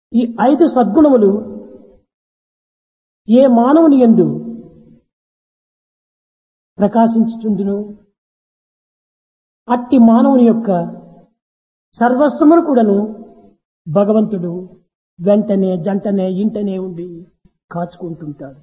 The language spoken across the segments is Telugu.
ఈ ఐదు సద్గుణములు ఏ మానవుని యందు ప్రకాశించుచుండును అట్టి మానవుని యొక్క సర్వస్వమును కూడాను భగవంతుడు వెంటనే జంటనే ఇంటనే ఉండి కాచుకుంటుంటాడు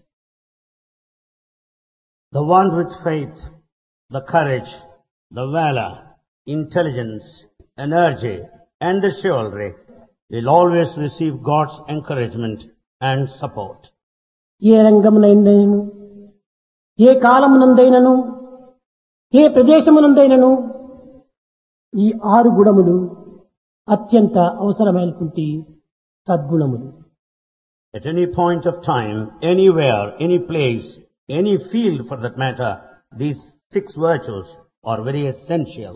The one with faith, the courage, the valor, intelligence, energy, and the chivalry will always receive God's encouragement and support. ఏ రంగమునైనను ఏ కాలమునందైనను ఏ ప్రదేశమునందైనను ఈ ఆరు గుణములు అత్యంత అవసరమైనటువంటి సద్గుణములు At any point of time, anywhere, any place, any field for that matter, these six virtues are very essential.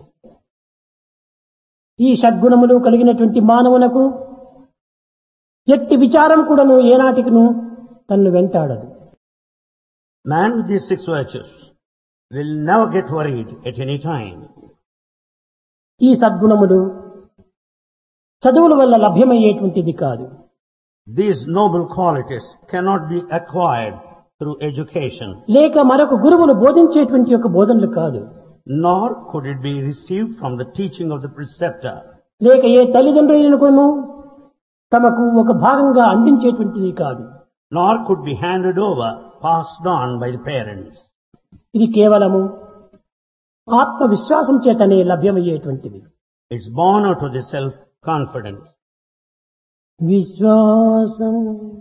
ఈ షడ్గుణములు కలిగినటువంటి మానవునకు ఎట్టి విచారం కూడాను ఏనాటికిను తన్ను వెంటాడదు Man with these six virtues will never get worried at any time. ఈ సద్గుణములు చదువుల వల్ల లభ్యమయ్యేటువంటిది కాదు These noble qualities cannot be acquired through education, లేక మరొక గురువులు బోధించేటువంటి యొక్క బోధనలు కాదు nor could it be received from the teaching of the preceptor, లేక ఏ తల్లిదండ్రులను తమకు ఒక భాగంగా అందించేటువంటిది కాదు nor could be handed over, passed on by the parents. ఇది కేవలము ఆత్మవిశ్వాసం చేతనే లభ్యమయ్యేటువంటిది It's born out of the self-confidence. విశ్వాసం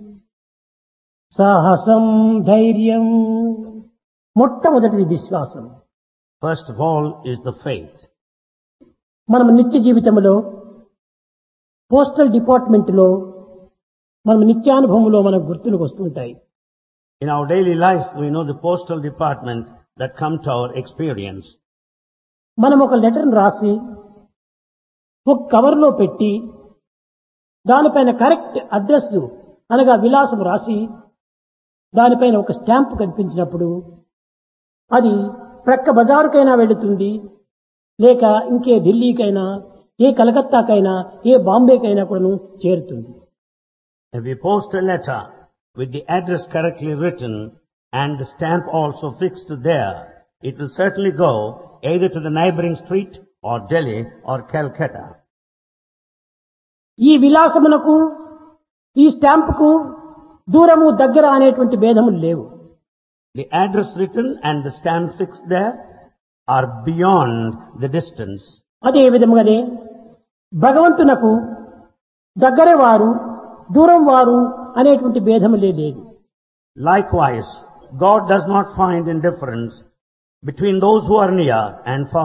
సాహసం ధైర్యం మొట్టమొదటిది విశ్వాసం First of all is the faith. మనం నిత్య జీవితంలో పోస్టల్ డిపార్ట్మెంట్లో మనం నిత్యానుభవంలో మనకు గుర్తులకు వస్తుంటాయి In our daily life, we know the postal department that come to our experience. మనం ఒక లెటర్ను రాసి ఒక కవర్లో పెట్టి దానిపైన కరెక్ట్ అడ్రస్ అనగా విలాసం రాసి దానిపైన ఒక స్టాంప్ కనిపించినప్పుడు అది ప్రక్క బజారుకైనా వెళుతుంది లేక ఇంకే ఢిల్లీకైనా ఏ కలకత్తాకైనా ఏ బాంబేకైనా కూడాను చేరుతుంది If we post a letter with the address correctly written and the stamp also fixed there, it will certainly go either to the neighboring street or Delhi or Calcutta. ఈ విలాసమునకు ఈ స్టాంపుకు దూరము దగ్గర అనేటువంటి భేదములు లేవు The address written and the stamp fixed there are beyond the distance. అదే విధముగానే భగవంతునకు దగ్గర వారు దూరం వారు అనేటువంటి భేదములే లేదు Likewise, God does not find indifference between those who are near and far